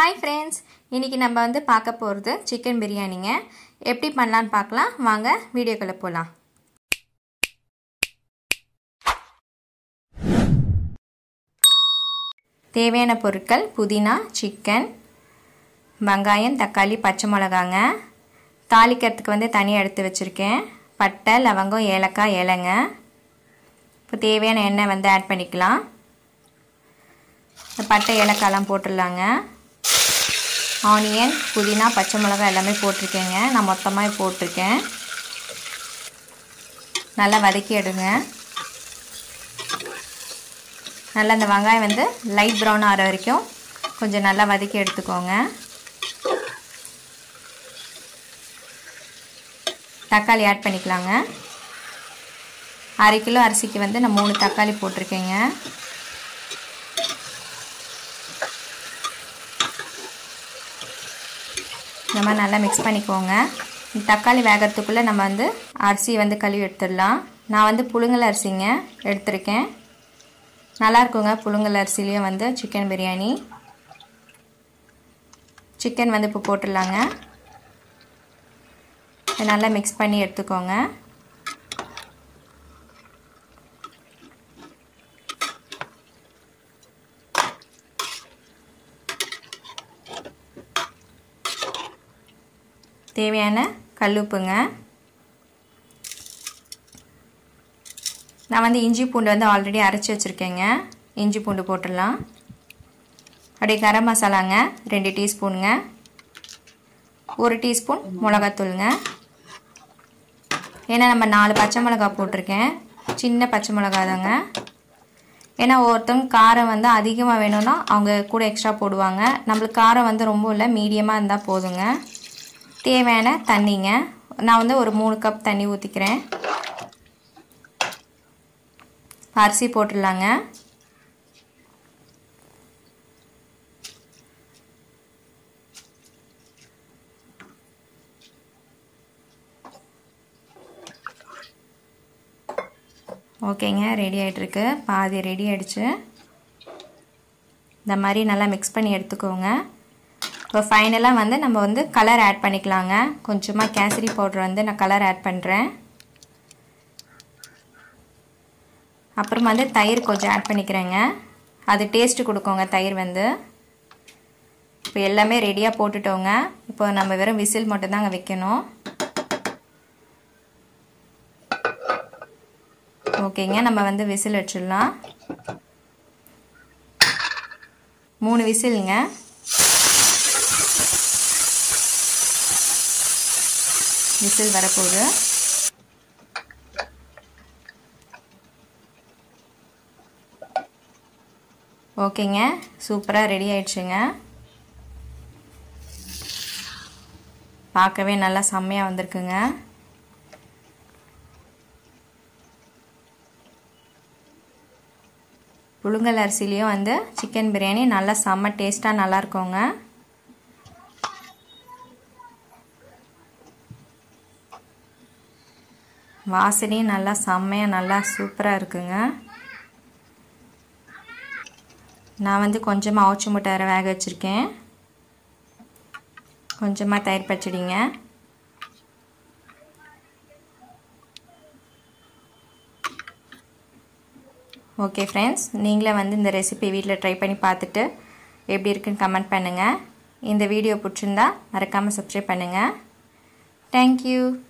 hi friends இன்றைக்கி நம்ம வந்து பார்க்க போகிறது சிக்கன் பிரியாணிங்க எப்படி பண்ணலான்னு பார்க்கலாம் வாங்க வீடியோக்குள்ளே போகலாம் தேவையான பொருட்கள் புதினா சிக்கன் வெங்காயம் தக்காளி பச்சை மிளகாங்க தாளிக்கிறதுக்கு வந்து தனியாக எடுத்து வச்சுருக்கேன் பட்டை லவங்கம் ஏலக்காய் ஏலங்க இப்போ தேவையான எண்ணெய் வந்து ஆட் பண்ணிக்கலாம் பட்டை ஏலக்காய்லாம் போட்டுடலாங்க ஆனியன் புதினா பச்சை மிளகாய் எல்லாமே போட்டிருக்கேங்க நான் மொத்தமாக போட்டிருக்கேன் நல்லா வதக்கி எடுங்க நல்லா இந்த வெங்காயம் வந்து லைட் ப்ரௌன் ஆகிற வரைக்கும் கொஞ்சம் நல்லா வதக்கி எடுத்துக்கோங்க தக்காளி ஆட் பண்ணிக்கலாங்க அரை கிலோ அரிசிக்கு வந்து நான் மூணு தக்காளி போட்டிருக்கேங்க இந்த மாதிரி நல்லா மிக்ஸ் பண்ணிக்கோங்க தக்காளி வேகிறதுக்குள்ளே நம்ம வந்து அரிசி வந்து கழுவி எடுத்துடலாம் நான் வந்து புழுங்கல் அரிசிங்க எடுத்திருக்கேன் நல்லா இருக்குங்க புழுங்கல் அரிசிலையும் வந்து சிக்கன் பிரியாணி சிக்கன் வந்து இப்போ போட்டுடலாங்க நல்லா மிக்ஸ் பண்ணி எடுத்துக்கோங்க தேவையான கல்லுப்புங்க நான் வந்து இஞ்சி பூண்டு வந்து ஆல்ரெடி அரைச்சி வச்சுருக்கேங்க இஞ்சி பூண்டு போட்டுடலாம் அப்படியே கரம் மசாலாங்க ரெண்டு டீஸ்பூனுங்க ஒரு டீஸ்பூன் மிளகாத்தூளுங்க ஏன்னா நம்ம நாலு பச்சை மிளகா போட்டிருக்கேன் சின்ன பச்சை மிளகா தாங்க ஏன்னா ஒருத்தவங்க காரம் வந்து அதிகமாக வேணும்னா அவங்க கூட எக்ஸ்ட்ரா போடுவாங்க நம்மளுக்கு காரம் வந்து ரொம்ப இல்லை மீடியமாக இருந்தால் போதுங்க தேவையான தண்ணிங்க நான் வந்து ஒரு மூணு கப் தண்ணி ஊற்றிக்கிறேன் அரிசி போட்டுடலாங்க ஓகேங்க ரெடி ஆகிட்டுருக்கு பாதி ரெடி ஆகிடுச்சு இந்த மாதிரி நல்லா மிக்ஸ் பண்ணி எடுத்துக்கோங்க இப்போ ஃபைனலாக வந்து நம்ம வந்து கலர் ஆட் பண்ணிக்கலாங்க கொஞ்சமாக கேசரி பவுடர் வந்து நான் கலர் ஆட் பண்ணுறேன் அப்புறம் வந்து தயிர் கொஞ்சம் ஆட் பண்ணிக்கிறேங்க அது டேஸ்ட்டு கொடுக்கோங்க தயிர் வந்து இப்போ எல்லாமே ரெடியாக போட்டுட்டோங்க இப்போ நம்ம வெறும் விசில் மட்டும்தாங்க வைக்கணும் ஓகேங்க நம்ம வந்து விசில் வச்சிடலாம் மூணு விசிலுங்க விசில் வரப்போகுது ஓகேங்க சூப்பராக ரெடி ஆயிடுச்சுங்க பார்க்கவே நல்லா செம்மையாக வந்திருக்குங்க புழுங்கல் அரிசிலையும் வந்து சிக்கன் பிரியாணி நல்லா செம்ம டேஸ்ட்டாக நல்லா இருக்குங்க வாசனையும் நல்லா செம்மையாக நல்லா சூப்பராக இருக்குங்க நான் வந்து கொஞ்சமாக அவுச்சி முட்டை வேறு வேக வச்சுருக்கேன் கொஞ்சமாக தயிர் பச்சடிங்க ஓகே ஃப்ரெண்ட்ஸ் நீங்களே வந்து இந்த ரெசிபி வீட்டில் ட்ரை பண்ணி பார்த்துட்டு எப்படி இருக்குன்னு கமெண்ட் பண்ணுங்கள் இந்த வீடியோ பிடிச்சிருந்தா மறக்காமல் சப்ஸ்கிரைப் பண்ணுங்கள் தேங்க்யூ